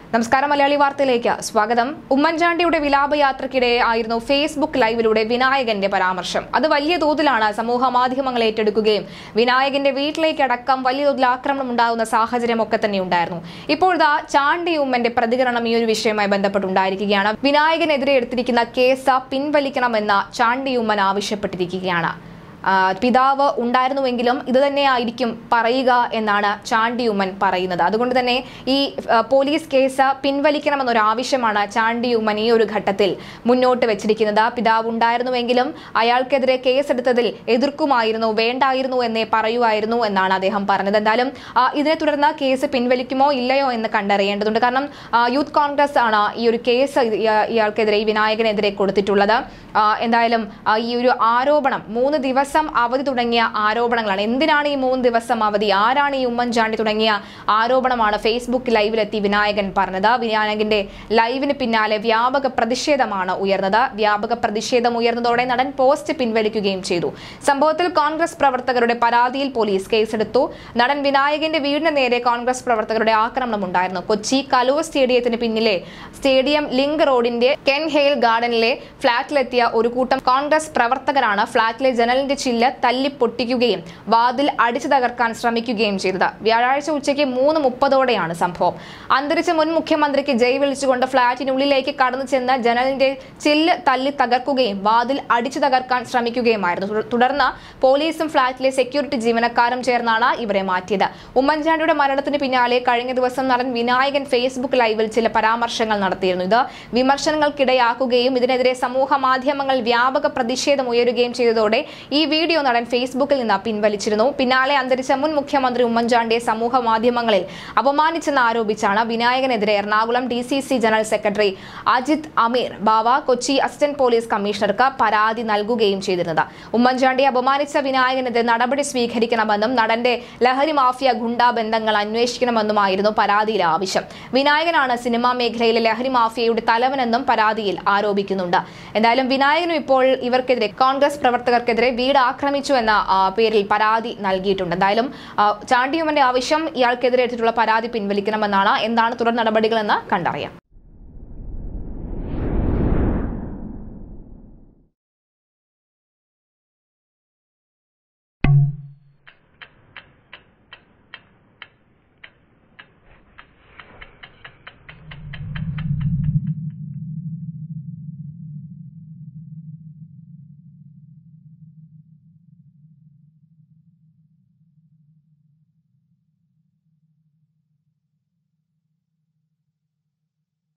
നമസ്കാരം മലയാളി വാർത്തയിലേക്ക് സ്വാഗതം ഉമ്മൻചാണ്ടിയുടെ വിലാപയാത്രയ്ക്കിടെ ആയിരുന്നു ഫേസ്ബുക്ക് ലൈവിലൂടെ വിനായകന്റെ പരാമർശം അത് വലിയ തോതിലാണ് സമൂഹ മാധ്യമങ്ങൾ ഏറ്റെടുക്കുകയും വിനായകന്റെ വീട്ടിലേക്കടക്കം വലിയ തോതിൽ ആക്രമണം ഉണ്ടാകുന്ന സാഹചര്യം ഒക്കെ തന്നെ ഉണ്ടായിരുന്നു ഇപ്പോഴാ ചാണ്ടി ഉമ്മന്റെ പ്രതികരണം ഈ ഒരു വിഷയവുമായി ബന്ധപ്പെട്ടുണ്ടായിരിക്കുകയാണ് വിനായകനെതിരെ എടുത്തിരിക്കുന്ന കേസ് പിൻവലിക്കണമെന്ന് ചാണ്ടി ഉമ്മൻ ആവശ്യപ്പെട്ടിരിക്കുകയാണ് ആ, പിതാവ് ഉണ്ടായിരുന്നുവെങ്കിലും ഇത് തന്നെയായിരിക്കും പറയുക എന്നാണ് ചാണ്ടി ഉമ്മൻ പറയുന്നത് അതുകൊണ്ട് തന്നെ ഈ ആ, പോലീസ് കേസ് പിൻവലിക്കണമെന്നൊരു ആവശ്യമാണ് ചാണ്ടി ഉമ്മൻ ഈ ഒരു ഘട്ടത്തിൽ മുന്നോട്ട് വെച്ചിരിക്കുന്നത് പിതാവ് ഉണ്ടായിരുന്നുവെങ്കിലും അയാൾക്കെതിരെ കേസെടുത്തതിൽ എതിർക്കുമായിരുന്നു വേണ്ടായിരുന്നു എന്നേ പറയുമായിരുന്നു എന്നാണ് അദ്ദേഹം പറഞ്ഞത് എന്തായാലും ആ, ഇതിനെ തുടർന്ന് കേസ് പിൻവലിക്കുമോ ഇല്ലയോ എന്ന് കണ്ടറിയേണ്ടതുണ്ട് കാരണം ആ, യൂത്ത് കോൺഗ്രസ് ആണ് ഈ ഒരു കേസ് ഇയ- ഇയാൾക്കെതിരെ ഈ വിനായകനെതിരെ കൊടുത്തിട്ടുള്ളത് ആ, എന്തായാലും ആ, ഈ ഒരു ആരോപണം മൂന്ന് ദിവസം അവധി തുടങ്ങിയ ആരോപണങ്ങളാണ് എന്തിനാണ് ഈ മൂന്ന് ദിവസം അവധി ആരാണ് ഈ ഉമ്മൻചാണ്ടി തുടങ്ങിയ ആരോപണമാണ് ഫേസ്ബുക്ക് ലൈവിലെത്തി വിനായകൻ പറഞ്ഞത് വിനായകന്റെ ലൈവിന് പിന്നാലെ വ്യാപക പ്രതിഷേധമാണ് ഉയർന്നത് വ്യാപക പ്രതിഷേധം ഉയർന്നതോടെ നടൻ പോസ്റ്റ് പിൻവലിക്കുകയും ചെയ്തു സംഭവത്തിൽ കോൺഗ്രസ് പ്രവർത്തകരുടെ പരാതിയിൽ പോലീസ് കേസെടുത്തു നടൻ വിനായകന്റെ വീടിന് നേരെ കോൺഗ്രസ് പ്രവർത്തകരുടെ ആക്രമണം ഉണ്ടായിരുന്നു കൊച്ചി കലൂർ സ്റ്റേഡിയത്തിന് പിന്നിലെ സ്റ്റേഡിയം ലിങ്ക് റോഡിന്റെ കെൻ ഹെയിൽ ഗാർഡനിലെ ഫ്ളാറ്റിലെത്തിയ ഒരു കൂട്ടം കോൺഗ്രസ് പ്രവർത്തകരാണ് ഫ്ളാറ്റിലെ ജനലിന്റെ ചില്ല് തല്ലി പൊട്ടിക്കുകയും വാതിൽ അടിച്ചു തകർക്കാൻ ശ്രമിക്കുകയും ചെയ്തത് വ്യാഴാഴ്ച ഉച്ചയ്ക്ക് മൂന്ന് മുപ്പതോടെയാണ് സംഭവം അന്തരിച്ച മുൻ മുഖ്യമന്ത്രിക്ക് ജയ് വിളിച്ചുകൊണ്ട് ഫ്ളാറ്റിനുള്ളിലേക്ക് കടന്നു ചെന്ന് ജനലിന്റെ ചില്ല് തല്ലി തകർക്കുകയും വാതിൽ അടിച്ചു തകർക്കാൻ ശ്രമിക്കുകയുമായിരുന്നു തുട- തുടർന്ന് പോലീസും ഫ്ളാറ്റിലെ സെക്യൂരിറ്റി ജീവനക്കാരും ചേർന്നാണ് ഇവരെ മാറ്റിയത് ഉമ്മൻചാണ്ടിയുടെ മരണത്തിന് പിന്നാലെ കഴിഞ്ഞ ദിവസം നടൻ വിനായകൻ ഫേസ്ബുക്ക് ലൈവിൽ ചില പരാമർശങ്ങൾ നടത്തിയിരുന്നു ഇത് വിമർശനങ്ങൾക്കിടയാക്കുകയും ഇതിനെതിരെ സമൂഹ മാധ്യമങ്ങൾ വ്യാപക പ്രതിഷേധം ഉയരുകയും ചെയ്തതോടെ ഈ വീഡിയോ നടൻ ഫേസ്ബുക്കിൽ നിന്ന് പിൻവലിച്ചിരുന്നു പിന്നാലെ അന്തരിച്ച മുൻ മുഖ്യമന്ത്രി ഉമ്മൻചാണ്ടിയെ സമൂഹ മാധ്യമങ്ങളിൽ അപമാനിച്ചെന്ന് ആരോപിച്ചാണ് വിനായകനെതിരെ Ernakulam D C C general secretary Ajith Ameer Bava Kochi assistant police കമ്മീഷണർക്ക് പരാതി നൽകുകയും ചെയ്തിരുന്നത് ഉമ്മൻചാണ്ടിയെ അപമാനിച്ച വിനായകനെതിരെ നടപടി സ്വീകരിക്കണമെന്നും നടന്റെ ലഹരി മാഫിയ ഗുണ്ടാ ബന്ധങ്ങൾ അന്വേഷിക്കണമെന്നുമായിരുന്നു പരാതിയിലെ ആവശ്യം വിനായകനാണ് സിനിമാ മേഖലയിലെ ലഹരി മാഫിയയുടെ തലവനെന്നും പരാതിയിൽ ആരോപിക്കുന്നുണ്ട് എന്തായാലും വിനായകനും ഇപ്പോൾ ഇവർക്കെതിരെ കോൺഗ്രസ് പ്രവർത്തകർക്കെതിരെ വീട് ആക്രമിച്ചു എന്ന ആ, പേരിൽ പരാതി നൽകിയിട്ടുണ്ട് എന്തായാലും ആ, ചാണ്ടിയുമ്മന്റെ ആവശ്യം ഇയാൾക്കെതിരെ എടുത്തിട്ടുള്ള പരാതി പിൻവലിക്കണമെന്നാണ് എന്താണ് തുടർ നടപടികളെന്ന് കണ്ടറിയാം